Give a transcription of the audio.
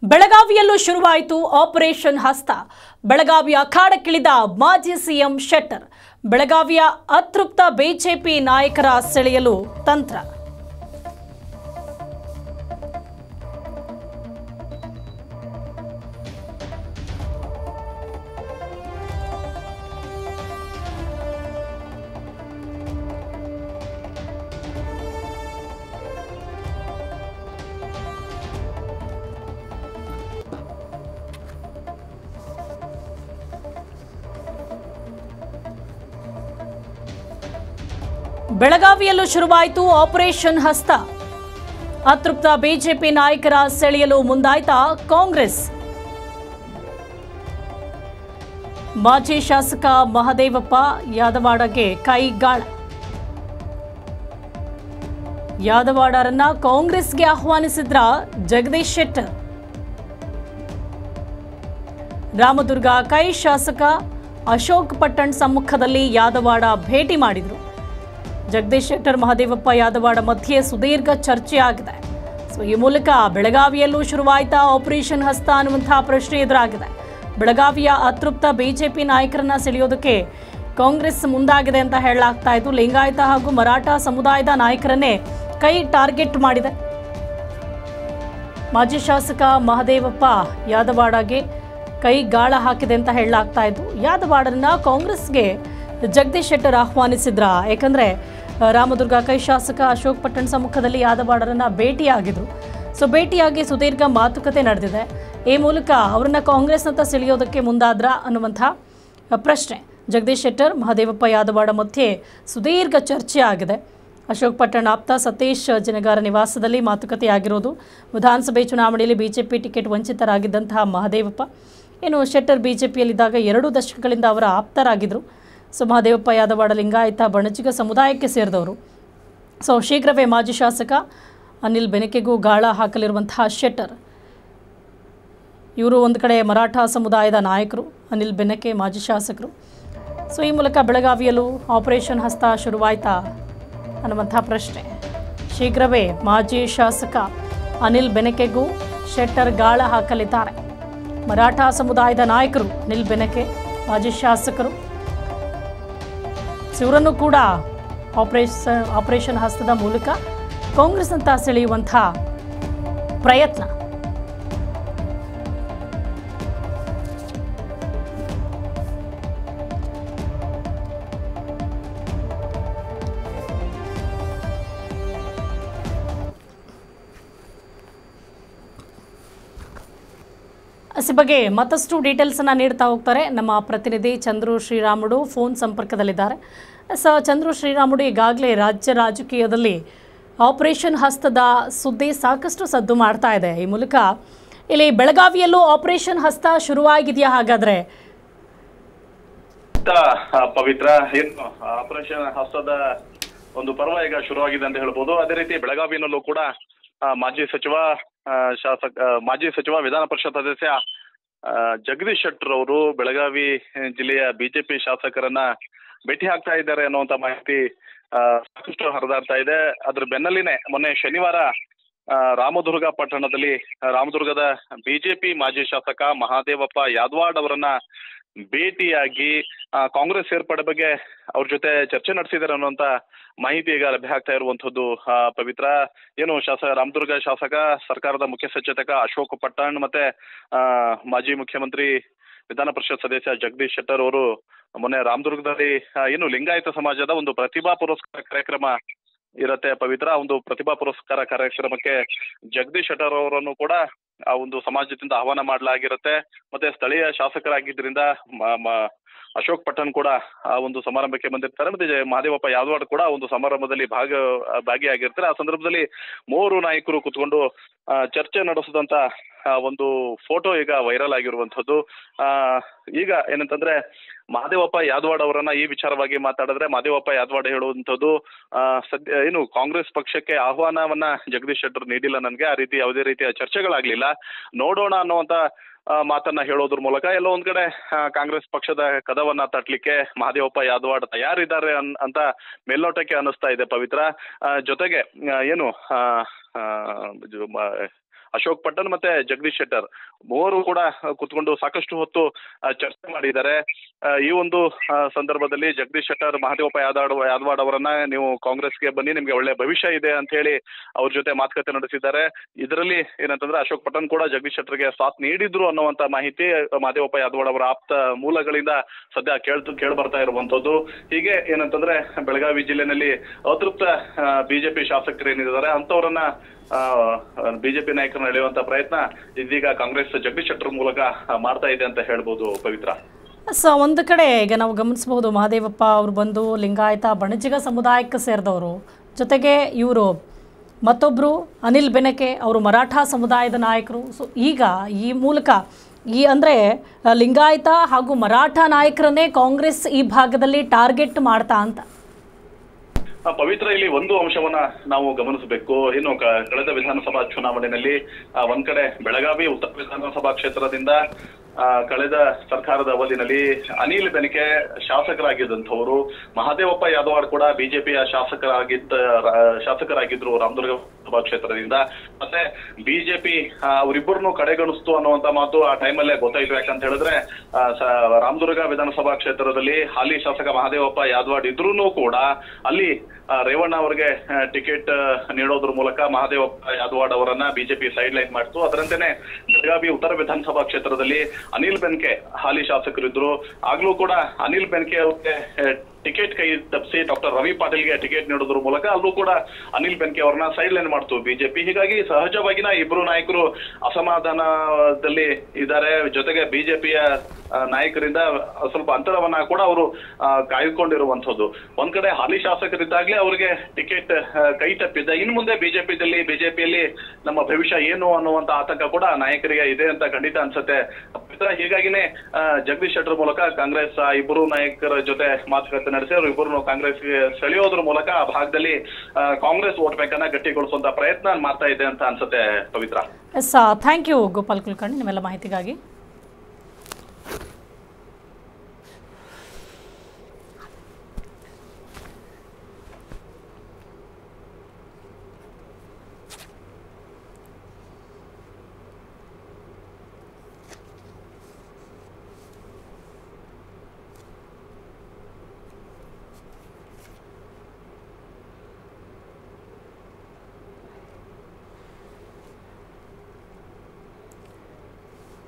ಬೆಳಗಾವಿಯಲ್ಲೂ ಶುರುವಾಯಿತು ಆಪರೇಷನ್ ಹಸ್ತ ಬೆಳಗಾವಿಯ ಅಖಾಡಕ್ಕಿಳಿದ ಮಾಜಿ ಸಿಎಂ ಶೆಟ್ಟರ್ ಬೆಳಗಾವಿಯ ಅತೃಪ್ತ ಬಿಜೆಪಿ ನಾಯಕರ ಸೆಳೆಯಲು ತಂತ್ರ ಬೆಳಗಾವಿಯಲ್ಲೂ ಶುರುವಾಯಿತು ಆಪರೇಷನ್ ಹಸ್ತ ಅತೃಪ್ತ ಬಿಜೆಪಿ ನಾಯಕರ ಸೆಳೆಯಲು ಮುಂದಾಯ್ತಾ ಕಾಂಗ್ರೆಸ್ ಮಾಜಿ ಶಾಸಕ ಮಹದೇವಪ್ಪ ಯಾದವಾಡಗೆ ಕೈಗಾಳ ಯಾದವಾಡರನ್ನ ಕಾಂಗ್ರೆಸ್ಗೆ ಆಹ್ವಾನಿಸಿದ್ರ ಜಗದೀಶ್ ಶೆಟ್ಟರ್ ರಾಮದುರ್ಗ ಕೈ ಶಾಸಕ ಅಶೋಕ್ ಪಟ್ಟಣ್ ಸಮ್ಮುಖದಲ್ಲಿ ಯಾದವಾಡ ಭೇಟಿ ಮಾಡಿದರು ಜಗದೀಶ್ ಶೆಟ್ಟರ್ ಮಹದೇವಪ್ಪ ಯಾದವಾಡ ಮಧ್ಯೆ ಸುದೀರ್ಘ ಚರ್ಚೆ ಆಗಿದೆ ಸೊ ಈ ಮೂಲಕ ಬೆಳಗಾವಿಯಲ್ಲೂ ಶುರುವಾಯ್ತಾ ಆಪರೇಷನ್ ಹಸ್ತ ಅನ್ನುವಂತಹ ಪ್ರಶ್ನೆ ಎದುರಾಗಿದೆ ಬೆಳಗಾವಿಯ ಅತೃಪ್ತ ಬಿಜೆಪಿ ನಾಯಕರನ್ನ ಸೆಳೆಯೋದಕ್ಕೆ ಕಾಂಗ್ರೆಸ್ ಮುಂದಾಗಿದೆ ಅಂತ ಹೇಳಲಾಗ್ತಾ ಇದ್ದು ಲಿಂಗಾಯತ ಹಾಗೂ ಮರಾಠ ಸಮುದಾಯದ ನಾಯಕರನ್ನೇ ಕೈ ಟಾರ್ಗೆಟ್ ಮಾಡಿದೆ ಮಾಜಿ ಶಾಸಕ ಮಹದೇವಪ್ಪ ಯಾದವಾಡಗೆ ಕೈ ಗಾಳ ಹಾಕಿದೆ ಅಂತ ಹೇಳಲಾಗ್ತಾ ಇದ್ದು ಯಾದವಾಡನ್ನ ಕಾಂಗ್ರೆಸ್ಗೆ ಜಗದೀಶ್ ಶೆಟ್ಟರ್ ಆಹ್ವಾನಿಸಿದ್ರ ಯಾಕಂದ್ರೆ ಆ, ರಾಮದುರ್ಗ ಕೈ ಶಾಸಕ ಅಶೋಕ್ ಪಟ್ಟಣ್ ಸಮ್ಮುಖದಲ್ಲಿ ಯಾದವಾಡರನ್ನ ಭೇಟಿಯಾಗಿದ್ರು ಸೊ ಭೇಟಿಯಾಗಿ ಸುದೀರ್ಘ ಮಾತುಕತೆ ನಡೆದಿದೆ ಈ ಮೂಲಕ ಅವರನ್ನ ಕಾಂಗ್ರೆಸ್ನತ್ತ ಸೆಳೆಯೋದಕ್ಕೆ ಮುಂದಾದ್ರ ಅನ್ನುವಂಥ ಪ್ರಶ್ನೆ ಜಗದೀಶ್ ಶೆಟ್ಟರ್ ಮಹದೇವಪ್ಪ ಯಾದವಾಡ ಮಧ್ಯೆ ಸುದೀರ್ಘ ಚರ್ಚೆ ಆಗಿದೆ ಅಶೋಕ್ ಪಟ್ಟಣ ಆಪ್ತ ಸತೀಶ್ ಜನಗಾರ ನಿವಾಸದಲ್ಲಿ ಮಾತುಕತೆಯಾಗಿರೋದು ವಿಧಾನಸಭೆ ಚುನಾವಣೆಯಲ್ಲಿ ಬಿಜೆಪಿ ಟಿಕೆಟ್ ವಂಚಿತರಾಗಿದ್ದಂತಹ ಮಹದೇವಪ್ಪ ಏನು ಶೆಟ್ಟರ್ ಬಿಜೆಪಿಯಲ್ಲಿದ್ದಾಗ ಎರಡು ದಶಕಗಳಿಂದ ಅವರ ಆಪ್ತರಾಗಿದ್ದರು ಸೊ ಮಹದೇವಪ್ಪ ಯಾದವಾಡ ಲಿಂಗಾಯತ ಬಣಜಿಗ ಸಮುದಾಯಕ್ಕೆ ಸೇರಿದವರು ಸೊ ಶೀಘ್ರವೇ ಮಾಜಿ ಶಾಸಕ ಅನಿಲ್ ಬೆನಕೆಗೂ ಗಾಳ ಹಾಕಲಿರುವಂತಹ ಶೆಟ್ಟರ್ ಇವರು ಒಂದು ಕಡೆ ಮರಾಠ ಸಮುದಾಯದ ನಾಯಕರು ಅನಿಲ್ ಬೆನಕೆ ಮಾಜಿ ಶಾಸಕರು ಸೊ ಈ ಮೂಲಕ ಬೆಳಗಾವಿಯಲ್ಲೂ ಆಪರೇಷನ್ ಹಸ್ತ ಶುರುವಾಯ್ತಾ ಅನ್ನುವಂಥ ಪ್ರಶ್ನೆ ಶೀಘ್ರವೇ ಮಾಜಿ ಶಾಸಕ ಅನಿಲ್ ಬೆನಕೆಗೂ ಶೆಟ್ಟರ್ ಗಾಳ ಹಾಕಲಿದ್ದಾರೆ ಮರಾಠ ಸಮುದಾಯದ ನಾಯಕರು ಅನಿಲ್ ಬೆನಕೆ ಮಾಜಿ ಶಾಸಕರು ಸೊ ಇವರನ್ನು ಕೂಡ ಆಪರೇಷನ್ ಆಪರೇಷನ್ ಹಸ್ತದ ಮೂಲಕ ಕಾಂಗ್ರೆಸ್ನಂತ ಸೆಳೆಯುವಂಥ ಪ್ರಯತ್ನ ಈ ಬಗ್ಗೆ ಮತ್ತಷ್ಟು ಡೀಟೇಲ್ಸನ್ನು ನೀಡ್ತಾ ಹೋಗ್ತಾರೆ ನಮ್ಮ ಪ್ರತಿನಿಧಿ ಚಂದ್ರು ಶ್ರೀರಾಮುಡು ಫೋನ್ ಸಂಪರ್ಕದಲ್ಲಿದ್ದಾರೆ ಸ ಚಂದ್ರು ಶ್ರೀರಾಮುಡು ಈಗಾಗಲೇ ರಾಜ್ಯ ರಾಜಕೀಯದಲ್ಲಿ ಆಪರೇಷನ್ ಹಸ್ತದ ಸುದ್ದಿ ಸಾಕಷ್ಟು ಸದ್ದು ಮಾಡ್ತಾ ಇದೆ ಈ ಮೂಲಕ ಇಲ್ಲಿ ಬೆಳಗಾವಿಯಲ್ಲೂ ಆಪರೇಷನ್ ಹಸ್ತ ಶುರುವಾಗಿದೆಯಾ ಹಾಗಾದ್ರೆ ಅಂತ, ಆ, ಪವಿತ್ರ ಏನು ಆಪರೇಷನ್ ಹಸ್ತದ ಒಂದು ಪರ್ವ ಈಗ ಶುರುವಾಗಿದೆ ಅಂತ ಹೇಳ್ಬೋದು ಅದೇ ರೀತಿ ಬೆಳಗಾವಿನಲ್ಲೂ ಕೂಡ ಆ, ಮಾಜಿ ಸಚಿವ ಆ, ಶಾಸಕ ಆ, ಮಾಜಿ ಸಚಿವ ವಿಧಾನ ಪರಿಷತ್ ಸದಸ್ಯ ಆ, ಜಗದೀಶ್ ಶೆಟ್ಟರ್ ಅವರು ಬೆಳಗಾವಿ ಜಿಲ್ಲೆಯ ಬಿಜೆಪಿ ಶಾಸಕರನ್ನ ಭೇಟಿ ಆಗ್ತಾ ಇದ್ದಾರೆ ಅನ್ನುವಂತ ಮಾಹಿತಿ ಆ, ಸಾಕಷ್ಟು ಹರಿದಾಡ್ತಾ ಇದೆ ಅದ್ರ ಬೆನ್ನಲ್ಲಿನೇ ಮೊನ್ನೆ ಶನಿವಾರ ಆ, ರಾಮದುರ್ಗ ಪಟ್ಟಣದಲ್ಲಿ ರಾಮದುರ್ಗದ ಬಿಜೆಪಿ ಮಾಜಿ ಶಾಸಕ ಮಹಾದೇವಪ್ಪ ಯಾದವಾಡ್ ಅವರನ್ನ ಭೇಟಿಯಾಗಿ ಆ, ಕಾಂಗ್ರೆಸ್ ಸೇರ್ಪಡೆ ಬಗ್ಗೆ ಅವ್ರ ಜೊತೆ ಚರ್ಚೆ ನಡೆಸಿದ್ದಾರೆ ಅನ್ನುವಂತ ಮಾಹಿತಿ ಈಗ ಲಭ್ಯ ಆಗ್ತಾ ಇರುವಂತದ್ದು ಆ, ಪವಿತ್ರ ಏನು ಶಾಸಕ ರಾಮದುರ್ಗ ಶಾಸಕ ಸರ್ಕಾರದ ಮುಖ್ಯ ಸಚೇತಕ ಅಶೋಕ್ ಪಟ್ಟಣ್ ಮತ್ತೆ ಆ, ಮಾಜಿ ಮುಖ್ಯಮಂತ್ರಿ ವಿಧಾನ ಪರಿಷತ್ ಸದಸ್ಯ ಜಗದೀಶ್ ಶೆಟ್ಟರ್ ಅವರು ಮೊನ್ನೆ ರಾಮದುರ್ಗದಲ್ಲಿ ಆ, ಏನು ಲಿಂಗಾಯತ ಸಮಾಜದ ಒಂದು ಪ್ರತಿಭಾ ಪುರಸ್ಕಾರ ಕಾರ್ಯಕ್ರಮ ಇರತ್ತೆ ಪವಿತ್ರ ಆ ಒಂದು ಪ್ರತಿಭಾ ಪುರಸ್ಕಾರ ಕಾರ್ಯಕ್ರಮಕ್ಕೆ ಜಗದೀಶ್ ಶೆಟ್ಟರ್ ಅವರನ್ನು ಕೂಡ ಆ ಒಂದು ಸಮಾಜದಿಂದ ಆಹ್ವಾನ ಮಾಡಲಾಗಿರುತ್ತೆ ಮತ್ತೆ ಸ್ಥಳೀಯ ಶಾಸಕರಾಗಿದ್ದರಿಂದ ಮ- ಮ- ಅಶೋಕ್ ಪಟ್ಟಣ್ ಕೂಡ ಆ ಒಂದು ಸಮಾರಂಭಕ್ಕೆ ಬಂದಿರ್ತಾರೆ ಮತ್ತೆ ಜೆ- ಮಹದೇವಪ್ಪ ಯಾದವಾಡ್ ಕೂಡ ಆ ಒಂದು ಸಮಾರಂಭದಲ್ಲಿ ಭಾಗ ಭಾಗಿಯಾಗಿರ್ತಾರೆ ಆ ಸಂದರ್ಭದಲ್ಲಿ ಮೂವರು ನಾಯಕರು ಕುತ್ಕೊಂಡು ಆ, ಚರ್ಚೆ ನಡೆಸಿದಂತ ಆ, ಒಂದು ಫೋಟೋ ಈಗ ವೈರಲ್ ಆಗಿರುವಂತದ್ದು ಆ ಈಗ ಏನಂತಂದ್ರೆ ಮಹದೇವಪ್ಪ ಯಾದವಾಡ್ ಅವರನ್ನ ಈ ವಿಚಾರವಾಗಿ ಮಾತಾಡಿದ್ರೆ ಮಹದೇವಪ್ಪ ಯಾದವಾಡ್ ಹೇಳುವಂತದ್ದು ಆ, ಸದ್ಯ ಏನು ಕಾಂಗ್ರೆಸ್ ಪಕ್ಷಕ್ಕೆ ಆಹ್ವಾನವನ್ನ ಜಗದೀಶ್ ಶೆಟ್ಟರ್ ನೀಡಿಲ್ಲ ನನಗೆ ಆ ರೀತಿ ಯಾವುದೇ ರೀತಿಯ ಚರ್ಚೆಗಳಾಗ್ಲಿಲ್ಲ ನೋಡೋಣ ಅನ್ನುವಂತ ಆ, ಮಾತನ್ನ ಹೇಳೋದ್ರ ಮೂಲಕ ಎಲ್ಲೋ ಒಂದ್ ಕಡೆ ಆ, ಕಾಂಗ್ರೆಸ್ ಪಕ್ಷದ ಕದವನ್ನ ತಟ್ಲಿಕ್ಕೆ ಮಹದೇವಪ್ಪ ಯಾದವಾಡ್ ತಯಾರಿದ್ದಾರೆ ಅನ್- ಅಂತ ಮೇಲ್ನೋಟಕ್ಕೆ ಅನಿಸ್ತಾ ಇದೆ ಪವಿತ್ರ ಆ, ಜೊತೆಗೆ ಆ, ಏನು ಆ, ಆ, ಜು- ಮ- ಅಶೋಕ್ ಪಟ್ಟಣ್ ಮತ್ತೆ ಜಗದೀಶ್ ಶೆಟ್ಟರ್ ಮೂವರು ಕೂಡ ಕುತ್ಕೊಂಡು ಸಾಕಷ್ಟು ಹೊತ್ತು ಆ, ಚರ್ಚೆ ಮಾಡಿದ್ದಾರೆ ಆ, ಈ ಒಂದು ಆ, ಸಂದರ್ಭದಲ್ಲಿ ಜಗದೀಶ್ ಶೆಟ್ಟರ್ ಮಹದೇವಪ್ಪ ಯಾದವಾಡ್ ಯಾದವಾಡ್ ಅವರನ್ನ ನೀವು ಕಾಂಗ್ರೆಸ್ಗೆ ಬನ್ನಿ ನಿಮ್ಗೆ ಒಳ್ಳೆ ಭವಿಷ್ಯ ಇದೆ ಅಂತ ಹೇಳಿ ಅವ್ರ ಜೊತೆ ಮಾತುಕತೆ ನಡೆಸಿದ್ದಾರೆ ಇದರಲ್ಲಿ ಏನಂತಂದ್ರೆ ಅಶೋಕ್ ಪಟ್ಟಣ್ ಕೂಡ ಜಗದೀಶ್ ಶೆಟ್ಟರ್ಗೆ ಸಾಥ್ ನೀಡಿದ್ರು ಅನ್ನುವಂತ ಮಾಹಿತಿ ಮಹದೇವಪ್ಪ ಯಾದವಾಡ್ ಅವರ ಆಪ್ತ ಮೂಲಗಳಿಂದ ಸದ್ಯ ಕೇಳ್ತು ಕೇಳಿ ಬರ್ತಾ ಇರುವಂತದ್ದು ಹೀಗೆ ಏನಂತಂದ್ರೆ ಬೆಳಗಾವಿ ಜಿಲ್ಲೆನಲ್ಲಿ ಅತೃಪ್ತ ಬಿಜೆಪಿ ಶಾಸಕರು ಏನಿದ್ದಾರೆ ಅಂತವರನ್ನ ಬಿಜೆಪಿ ನಾಯಕರನ್ನ ಎಳೆಯುವಂತ ಪ್ರಯತ್ನ ಇದೀಗ ಕಾಂಗ್ರೆಸ್ ಜಗದೀಶ್ ಶೆಟ್ಟರ್ ಮೂಲಕ ಆ, ಮಾಡ್ತಾ ಇದೆ ಅಂತ ಹೇಳ್ಬೋದು ಪವಿತ್ರ ಸೊ ಒಂದು ಕಡೆ ಈಗ ನಾವು ಗಮನಿಸಬಹುದು ಮಹಾದೇವಪ್ಪ ಅವರು ಬಂದು ಲಿಂಗಾಯತ ಬಣಜಿಗ ಸಮುದಾಯಕ್ಕೆ ಸೇರಿದವರು ಜೊತೆಗೆ ಇವರು ಮತ್ತೊಬ್ಬರು ಅನಿಲ್ ಬೆನಕೆ ಅವರು ಮರಾಠ ಸಮುದಾಯದ ನಾಯಕರು ಸೊ ಈಗ ಈ ಮೂಲಕ ಈ ಅಂದರೆ ಲಿಂಗಾಯತ ಹಾಗೂ ಮರಾಠ ನಾಯಕರನ್ನೇ ಕಾಂಗ್ರೆಸ್ ಈ ಭಾಗದಲ್ಲಿ ಟಾರ್ಗೆಟ್ ಮಾಡ್ತಾ ಅಂತ ಆ, ಪವಿತ್ರ ಇಲ್ಲಿ ಒಂದು ಅಂಶವನ್ನ ನಾವು ಗಮನಿಸಬೇಕು ಏನು ಕ- ಕಳೆದ ವಿಧಾನಸಭಾ ಚುನಾವಣೆಯಲ್ಲಿ ಆ, ಒಂದ್ ಕಡೆ ಬೆಳಗಾವಿ ಉತ್ತರ ವಿಧಾನಸಭಾ ಕ್ಷೇತ್ರದಿಂದ ಆ, ಕಳೆದ ಸರ್ಕಾರದ ಅವಧಿನಲ್ಲಿ ಅನಿಲ್ ಬೆನಕೆ ಶಾಸಕರಾಗಿದ್ದಂಥವರು ಮಹಾದೇವಪ್ಪ ಯಾದವಾಡ್ ಕೂಡ ಬಿಜೆಪಿಯ ಶಾಸಕರಾಗಿದ್ದ ರ- ಶಾಸಕರಾಗಿದ್ರು ರಾಮದುರ್ಗ ಲೋಕಸಭಾ ಕ್ಷೇತ್ರದಿಂದ ಮತ್ತೆ ಬಿಜೆಪಿ ಅವರಿಬ್ಬರನ್ನು ಕಡೆಗಣಿಸ್ತು ಅನ್ನುವಂತ ಮಾತು ಆ ಟೈಮಲ್ಲೇ ಗೊತ್ತಾಯ್ತು ಯಾಕಂತ ಹೇಳಿದ್ರೆ ಆ, ಸ- ರಾಮದುರ್ಗ ವಿಧಾನಸಭಾ ಕ್ಷೇತ್ರದಲ್ಲಿ ಹಾಲಿ ಶಾಸಕ ಮಹಾದೇವಪ್ಪ ಯಾದವಾಡ್ ಇದ್ರೂ ಕೂಡ ಅಲ್ಲಿ ಆ, ರೇವಣ್ಣ ಅವರಿಗೆ ಟಿಕೆಟ್ ನೀಡೋದ್ರ ಮೂಲಕ ಮಹಾದೇವಪ್ಪ ಯಾದವಾಡ್ ಅವರನ್ನ ಬಿಜೆಪಿ ಸೈಡ್ ಲೈನ್ ಮಾಡಿತು ಅದರಂತೆನೆ ಬೆಳಗಾವಿ ಉತ್ತರ ವಿಧಾನಸಭಾ ಕ್ಷೇತ್ರದಲ್ಲಿ ಅನಿಲ್ ಬೆನ್ಕೆ ಹಾಲಿ ಶಾಸಕರಿದ್ರು ಆಗ್ಲೂ ಕೂಡ ಅನಿಲ್ ಬೆನ್ಕೆ ಅವ್ರಿಗೆ ಟಿಕೆಟ್ ಕೈ ತಪ್ಪಿಸಿ ಡಾಕ್ಟರ್ ರವಿ ಪಾಟೀಲ್ಗೆ ಟಿಕೆಟ್ ನೀಡೋದ್ರ ಮೂಲಕ ಅಲ್ಲೂ ಕೂಡ ಅನಿಲ್ ಬೆನ್ಕೆ ಅವರನ್ನ ಸೈಡ್ ಲೈನ್ ಮಾಡ್ತು ಬಿಜೆಪಿ ಹೀಗಾಗಿ ಸಹಜವಾಗಿನ ಇಬ್ರು ನಾಯಕರು ಅಸಮಾಧಾನದಲ್ಲಿ ಇದ್ದಾರೆ ಜೊತೆಗೆ ಬಿಜೆಪಿಯ ನಾಯಕರಿಂದ ಸ್ವಲ್ಪ ಅಂತರವನ್ನ ಕೂಡ ಅವರು ಕಾಯ್ದುಕೊಂಡಿರುವಂತದ್ದು ಒಂದ್ ಕಡೆ ಹಾಲಿ ಶಾಸಕರಿದ್ದಾಗ್ಲೇ ಅವರಿಗೆ ಟಿಕೆಟ್ ಕೈ ತಪ್ಪಿದ್ದ ಇನ್ ಮುಂದೆ ಬಿಜೆಪಿದಲ್ಲಿ ಬಿಜೆಪಿಯಲ್ಲಿ ನಮ್ಮ ಭವಿಷ್ಯ ಏನು ಅನ್ನುವಂತ ಆತಂಕ ಕೂಡ ನಾಯಕರಿಗೆ ಇದೆ ಅಂತ ಖಂಡಿತ ಅನ್ಸುತ್ತೆ ಮಿತ್ರ, ಹೀಗಾಗಿನೇ ಆ, ಜಗದೀಶ್ ಶೆಟ್ಟರ್ ಮೂಲಕ ಕಾಂಗ್ರೆಸ್ ಆ ಇಬ್ಬರು ನಾಯಕರ ಜೊತೆ ಮಾತುಕತೆ ನಡೆಸಿ ಅವರು ಇಬ್ಬರನ್ನು ಕಾಂಗ್ರೆಸ್ಗೆ ಸೆಳೆಯೋದ್ರ ಮೂಲಕ ಆ ಭಾಗದಲ್ಲಿ ಆ, ಕಾಂಗ್ರೆಸ್ ವೋಟ್ ಬ್ಯಾಂಕ್ ಅನ್ನ ಗಟ್ಟಿಗೊಳಿಸುವಂತ ಪ್ರಯತ್ನ ಮಾಡ್ತಾ ಇದೆ ಅಂತ ಅನ್ಸುತ್ತೆ Pavitra S thank you Gopal Kulkarni ನಿಮ್ಮೆಲ್ಲ ಮಾಹಿತಿಗಾಗಿ